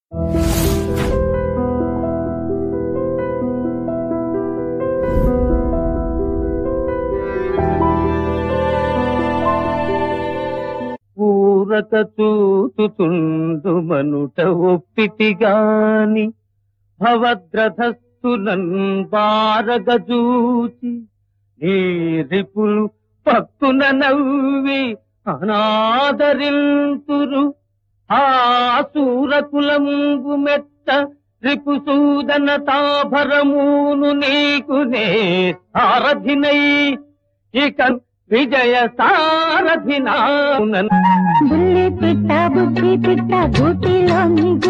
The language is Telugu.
ఊరక చూచుతుండు మనుట ఒప్పితిగాని భవద్రథస్థులన్ బారగజూచి నీ రిపులు పక్కున నవ్వి అనాదరింతురు ఆ సూరకులంబు మెట్ట రిపుసూదన తాభరమును నీకు నే సారథినై ఇక విజయ సారథినానన్ బుల్లి పిట్ట బుద్ధి పిట్ట గూటిలోని